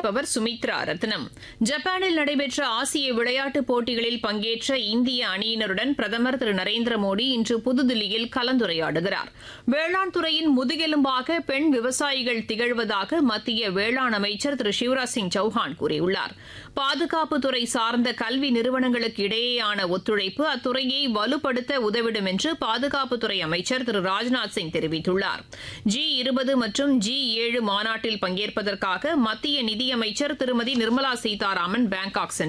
வாசிப்பவர் சுமித்ரா ரத்னம் ஜப்பானில் நடைபெற்ற ஆசிய விளையாட்டுப் போட்டிகளில் பங்கேற்ற இந்திய அணியினருடன் பிரதமர் திரு நரேந்திர மோடி இன்று புதுதில்லியில் கலந்துரையாடுகிறார் வேளாண் துறையின் முதுகெலும்பாக பெண் விவசாயிகள் திகழ்வதாக மத்திய வேளாண் அமைச்சர் திரு சிவராஜ் சிங் சௌஹான் கூறியுள்ளார் பாதுகாப்புத்துறை சார்ந்த கல்வி நிறுவனங்களுக்கு இடையேயான ஒத்துழைப்பு அத்துறையை வலுப்படுத்த உதவிடும் என்று பாதுகாப்புத்துறை அமைச்சர் திரு ராஜ்நாத் சிங் தெரிவித்துள்ளார் ஜி இருபது மற்றும் ஜி ஏழு மாநாட்டில் பங்கேற்பதற்காக மத்திய நிதியமைச்சர் திருமதி நிர்மலா சீதாராமன் பாங்காக் சென்றார்